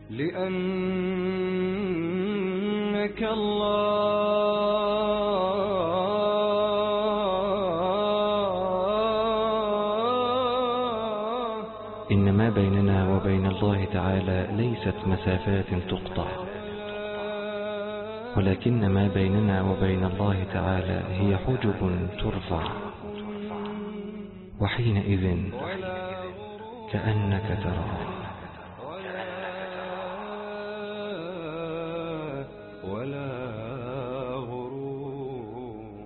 لأنك الله إن ما بيننا وبين الله تعالى ليست مسافات تقطع ولكن ما بيننا وبين الله تعالى هي حجب ترفع وحينئذ كأنك تراه ولا غروب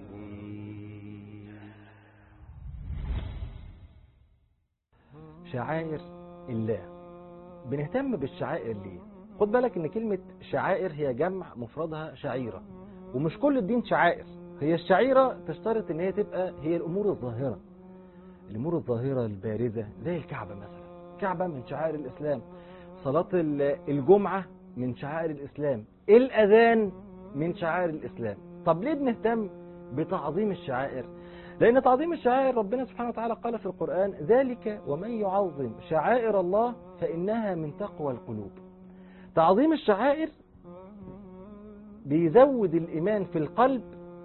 شعائر الله بنهتم بالشعائر ليه خد بالك ان كلمة شعائر هي جمع مفردها شعيرة ومش كل الدين شعائر هي الشعيرة تشترط ان هي تبقى هي الامور الظاهرة الامور الظاهرة البارزة زي الكعبة مثلا الكعبة من شعائر الاسلام صلاة ال- الجمعة من شعائر الاسلام الاذان من شعائر الاسلام طب ليه بنهتم بتعظيم الشعائر لأن تعظيم الشعائر ربنا سبحانه وتعالى قال في القرآن ذلك ومن يعظم شعائر الله فإنها من تقوى القلوب تعظيم الشعائر بيزود الإيمان في القلب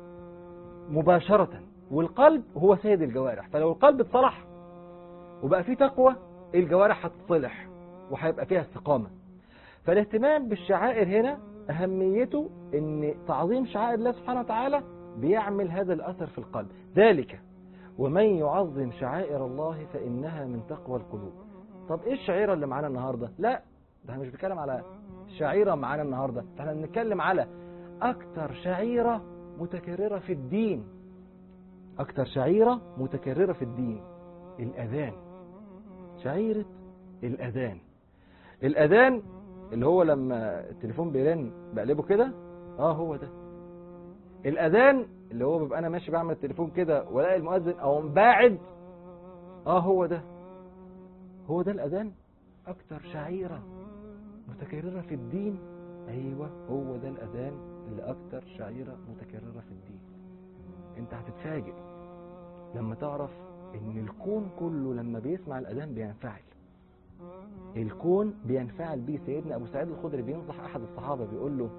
مباشرة والقلب هو سيد الجوارح فلو القلب اتصلح وبقى فيه تقوى الجوارح هتتصلح وهيبقى فيها استقامة فالاهتمام بالشعائر هنا أهميته أن تعظيم شعائر الله سبحانه وتعالى بيعمل هذا الأثر في القلب ذلك ومن يعظم شعائر الله فإنها من تقوى القلوب طب إيه الشعيرة اللي معانا النهاردة لا ده احنا مش بنتكلم على شعيرة معانا النهاردة ده احنا بنتكلم على أكتر شعيرة متكررة في الدين أكتر شعيرة متكررة في الدين الأذان شعيرة الأذان الأذان اللي هو لما التليفون بيرن بقلبه كده اه هو ده الأذان اللي هو بيبقى أنا ماشي بعمل التليفون كده ولاقي المؤذن أو باعد اه هو ده هو ده الأذان أكتر شعيرة متكررة في الدين أيوة هو ده الأذان اللي أكتر شعيرة متكررة في الدين أنت هتتفاجئ لما تعرف إن الكون كله لما بيسمع الأذان بينفعل الكون بينفعل بيه سيدنا أبو سعيد الخدري بينصح أحد الصحابة بيقول له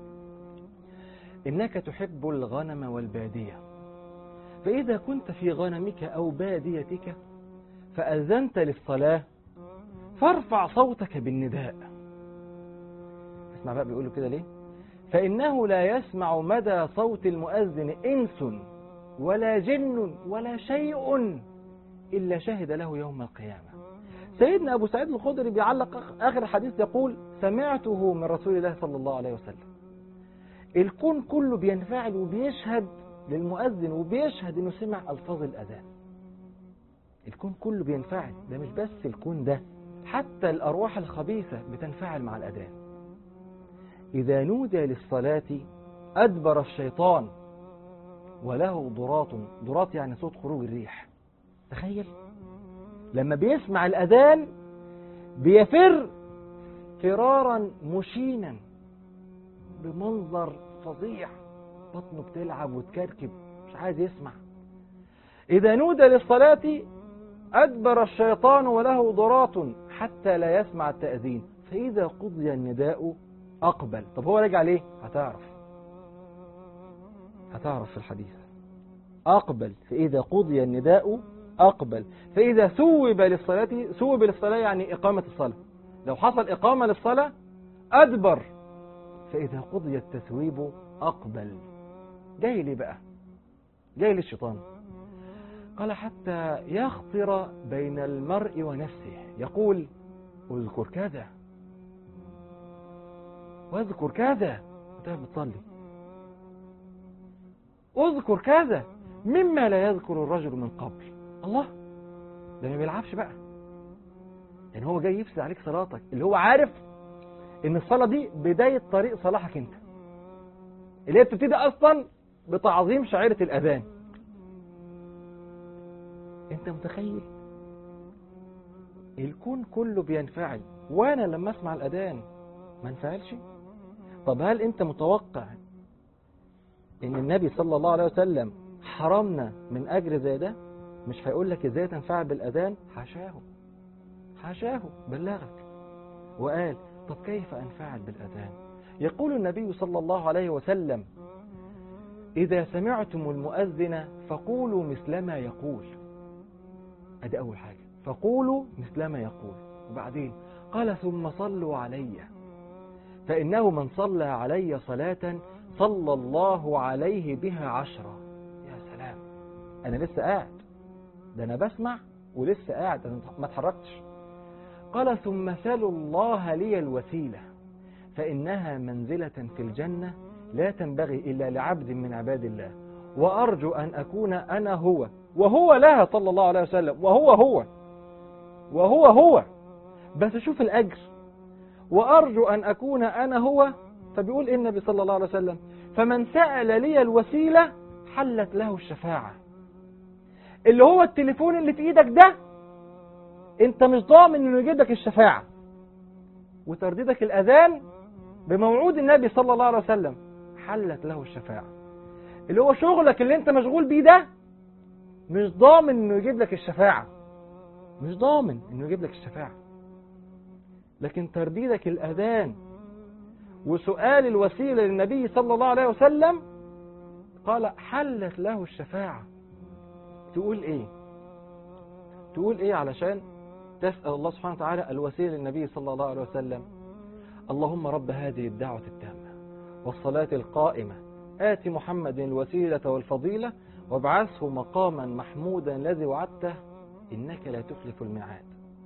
إنك تحب الغنم والبادية فإذا كنت في غنمك أو باديتك فأذنت للصلاة فارفع صوتك بالنداء اسمع بقى بيقولوا كده ليه فإنه لا يسمع مدى صوت المؤذن إنس ولا جن ولا شيء إلا شهد له يوم القيامة سيدنا أبو سعيد الخدري بيعلق آخر الحديث يقول سمعته من رسول الله صلى الله عليه وسلم الكون كله بينفعل وبيشهد للمؤذن وبيشهد انه سمع الفاظ الاذان الكون كله بينفعل ده مش بس الكون ده حتى الارواح الخبيثه بتنفعل مع الاذان اذا نودي للصلاه ادبر الشيطان وله ضراط ضراط يعني صوت خروج الريح تخيل لما بيسمع الاذان بيفر فرارا مشينا بمنظر فظيع بطنه بتلعب وتكركب مش عايز يسمع إذا نودى للصلاة أدبر الشيطان وله ضراط حتى لا يسمع التأذين فإذا قضي النداء أقبل طب هو رجع ليه هتعرف هتعرف في الحديث أقبل فإذا قضي النداء أقبل فإذا ثوب للصلاة ثوب للصلاة يعني إقامة الصلاة لو حصل إقامة للصلاة أدبر فإذا قضي التثويب أقبل جاي ليه بقى جاي للشيطان قال حتى يخطر بين المرء ونفسه يقول اذكر كذا واذكر كذا انت بتصلي اذكر كذا مما لا يذكر الرجل من قبل الله ده ما بيلعبش بقى يعني هو جاي يفسد عليك صلاتك اللي هو عارف ان الصلاة دي بداية طريق صلاحك انت اللي هي بتبتدي اصلا بتعظيم شعيرة الاذان انت متخيل الكون كله بينفعل وانا لما اسمع الاذان ما انفعلش طب هل انت متوقع ان النبي صلى الله عليه وسلم حرمنا من اجر زي ده مش هيقول لك ازاي تنفعل بالاذان حاشاه حاشاه بلغك وقال طب كيف أنفعل بالأذان يقول النبي صلى الله عليه وسلم إذا سمعتم المؤذن فقولوا مثل ما يقول أدي أول حاجة فقولوا مثل ما يقول وبعدين قال ثم صلوا علي فإنه من صلى علي صلاة صلى الله عليه بها عشرة يا سلام أنا لسه قاعد ده أنا بسمع ولسه قاعد أنا ما اتحركتش قال ثم سلوا الله لي الوسيلة فإنها منزلة في الجنة لا تنبغي إلا لعبد من عباد الله وأرجو أن أكون أنا هو وهو لها صلى الله عليه وسلم وهو هو وهو هو بس شوف الأجر وأرجو أن أكون أنا هو فبيقول إيه النبي صلى الله عليه وسلم فمن سأل لي الوسيلة حلت له الشفاعة اللي هو التليفون اللي في إيدك ده أنت مش ضامن إنه يجيب لك الشفاعة وترديدك الأذان بموعود النبي صلى الله عليه وسلم حلت له الشفاعة اللي هو شغلك اللي انت مشغول بيه ده مش ضامن انه يجيب لك الشفاعة مش ضامن انه يجيب لك الشفاعة لكن ترديدك الأذان وسؤال الوسيلة للنبي صلى الله عليه وسلم قال حلت له الشفاعة تقول ايه تقول ايه علشان تسأل الله سبحانه وتعالى الوسيلة للنبي صلى الله عليه وسلم اللهم رب هذه الدعوة التامة والصلاة القائمة آت محمد الوسيلة والفضيلة وابعثه مقاما محمودا الذي وعدته إنك لا تخلف الميعاد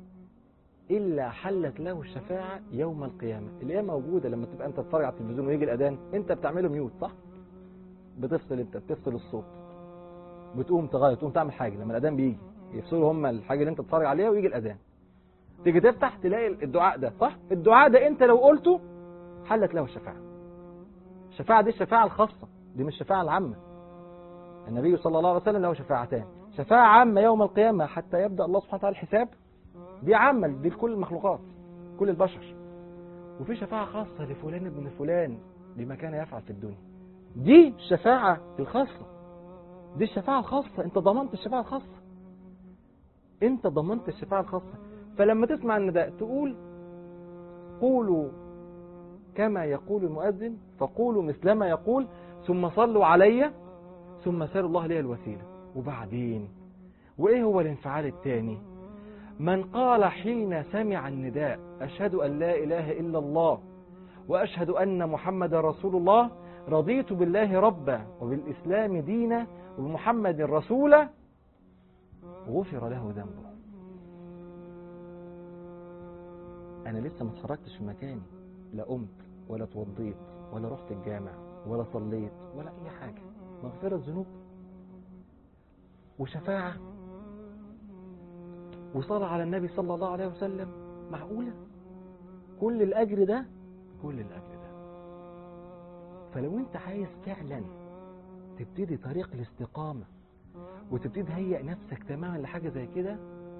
إلا حلت له الشفاعة يوم القيامة اللي هي موجودة لما تبقى أنت تتفرج على التلفزيون ويجي الأذان أنت بتعمله ميوت صح؟ بتفصل أنت بتفصل الصوت بتقوم تغير تقوم تعمل حاجة لما الأذان بيجي يفصلوا هم الحاجة اللي أنت بتتفرج عليها ويجي الأذان تيجي تفتح تلاقي الدعاء ده صح؟ الدعاء ده أنت لو قلته حلت له الشفاعة الشفاعة دي الشفاعة الخاصة دي مش الشفاعة العامة النبي صلى الله عليه وسلم له شفاعتان شفاعة عامة يوم القيامة حتى يبدأ الله سبحانه وتعالى الحساب دي عامة دي لكل المخلوقات كل البشر وفي شفاعة خاصة لفلان ابن فلان لما كان يفعل في الدنيا دي الشفاعة الخاصة دي الشفاعة الخاصة انت ضمنت الشفاعة الخاصة انت ضمنت الشفاعة الخاصة فلما تسمع النداء تقول قولوا كما يقول المؤذن فقولوا مثلما يقول ثم صلوا علي ثم سألوا الله لي الوسيلة وبعدين وإيه هو الانفعال الثاني من قال حين سمع النداء أشهد أن لا إله إلا الله وأشهد أن محمد رسول الله رضيت بالله ربا وبالإسلام دينا وبمحمد رسولا غفر له ذنبه أنا لسه ما اتحركتش في مكاني لا قمت ولا اتوضيت ولا رحت الجامع ولا صليت ولا أي حاجة مغفرة ذنوب وشفاعة وصلاة على النبي صلى الله عليه وسلم معقولة كل الأجر ده كل الأجر ده فلو أنت عايز فعلا تبتدي طريق الاستقامة وتبتدي تهيئ نفسك تماما لحاجة زي كده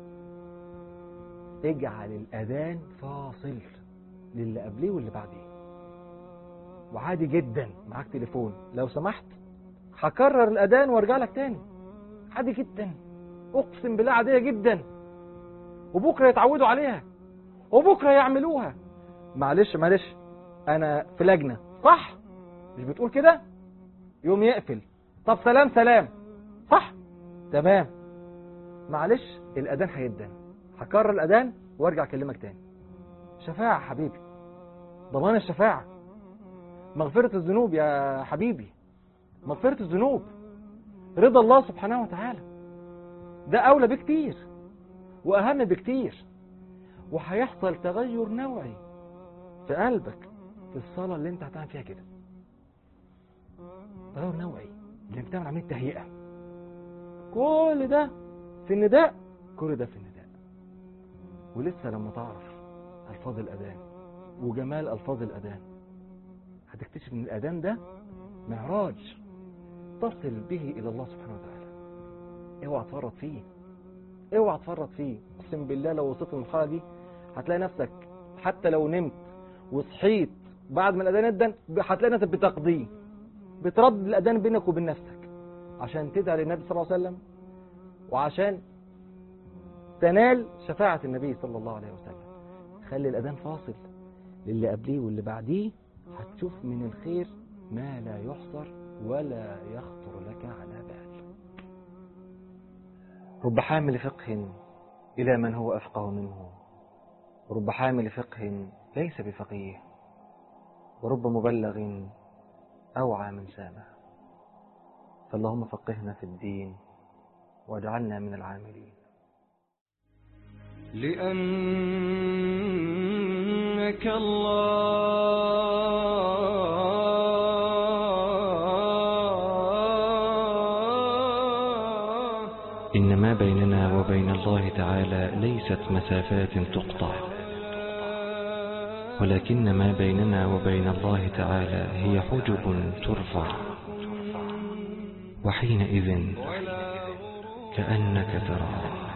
اجعل الأذان فاصل للي قبليه واللي بعديه وعادي جدا معاك تليفون لو سمحت هكرر الأذان وارجع لك تاني عادي جدا أقسم بالله عادية جدا وبكرة يتعودوا عليها وبكرة يعملوها معلش معلش أنا في لجنة صح مش بتقول كده يوم يقفل طب سلام سلام صح تمام معلش الأذان هيدن هكرر الأذان وارجع أكلمك تاني شفاعة حبيبي ضمان الشفاعة مغفرة الذنوب يا حبيبي مغفرة الذنوب رضا الله سبحانه وتعالى ده أولى بكتير وأهم بكتير وهيحصل تغير نوعي في قلبك في الصلاة اللي انت هتعمل فيها كده تغير نوعي اللي بتعمل عملية تهيئة كل ده في النداء كل ده في النداء ولسه لما تعرف ألفاظ الأذان وجمال ألفاظ الأذان هتكتشف ان الأذان ده معراج تصل به إلى الله سبحانه وتعالى اوعى تفرط فيه اوعى تفرط فيه اقسم بالله لو وصلت للمرحلة دي هتلاقي نفسك حتى لو نمت وصحيت بعد ما الأذان ادن هتلاقي نفسك بتقضيه بتردد الأذان بينك وبين نفسك عشان تدعي للنبي صلى الله عليه وسلم وعشان تنال شفاعة النبي صلى الله عليه وسلم خلي الأذان فاصل للي قبليه واللي بعديه هتشوف من الخير ما لا يحصر ولا يخطر لك على بال رب حامل فقه إلى من هو أفقه منه ورب حامل فقه ليس بفقيه ورب مبلغ أوعى من سامه فاللهم فقهنا في الدين واجعلنا من العاملين لأنك الله إن ما بيننا وبين الله تعالى ليست مسافات تقطع ولكن ما بيننا وبين الله تعالى هي حجب ترفع وحينئذ كأنك تراه